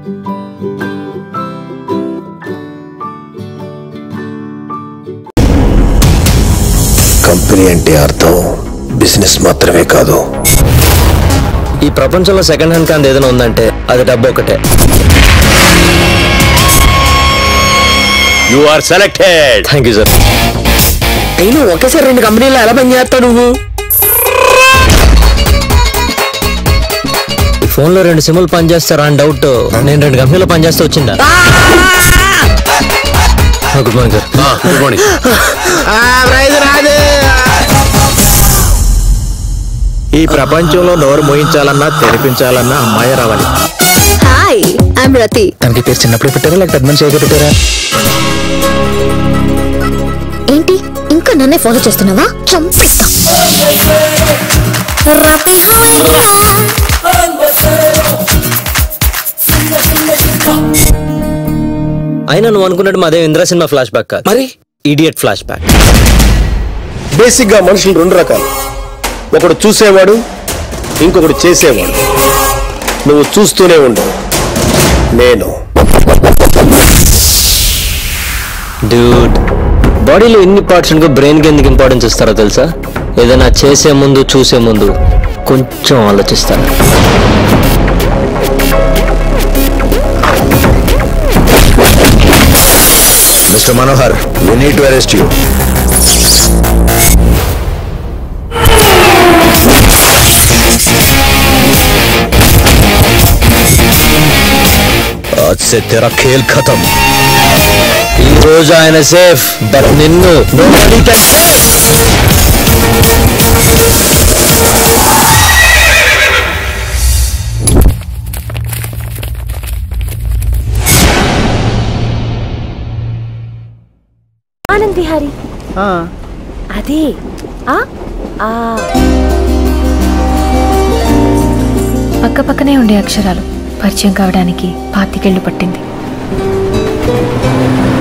Company అంటే అర్థం business మాత్రమే కాదు ఈ ప్రపంచంలో సెకండ్ హ్యాండ్ కాంది ఏదైనా ఉందంటే అది డబ్బు ఒకటే you are selected thank you sir అయినా ఒకేసారి రెండు కంపెనీలు ఎలా పనిచేస్తావు నువ్వు ఈ ఫోన్లో రెండు సిమ్లు పనిచేస్తారా అని డౌట్ నేను రెండు కంపెనీలో పనిచేస్తూ వచ్చిందా good morning sir good morning prize రాదు ఈ ప్రపంచంలో నోరు మోయించాలన్నా తెరిపించాలన్నా అమ్మాయి రావాలి హాయ్ ఐమ్ రతి తనకి పేరు చిన్నప్పుడు పెట్టారా లేక పెద్ద మనిషి పెట్టారా ఏంటి ఇంకా నన్నే ఫాలో చేస్తున్నావా చంపిస్తా అయినా నువ్వు అనుకున్నట్టు మాదే ఇంద్ర సినిమా ఫ్లాష్ బ్యాక్ కాదు మరి ఇడియట్ ఫ్లాష్ బ్యాక్ బేసిక్ గా మనుషులు రెండు రకాలు ఒకడు చూసేవాడు ఇంకొకడు చేసేవాడు నువ్వు చూస్తూనే ఉండు నేను డ్యూడ్ బాడీలో ఎన్ని పార్ట్స్ ఉంటో బ్రెయిన్ కి ఎందుకు ఇంపార్టెన్స్ ఇస్తారో తెలుసా ఏదైనా చేసే ముందు చూసే ముందు కొంచెం ఆలోచిస్తాను mister Manohar we need to arrest you आज से तेरा खेल खत्म ఈ రోజు ఆయన సేఫ్ బట్ నిన్ను nobody can save. Anand Vihari అదే ఆ ఆ పక్క పక్కనే ఉండే అక్షరాలు పరిచయం కావడానికి పాతికేళ్లు పట్టింది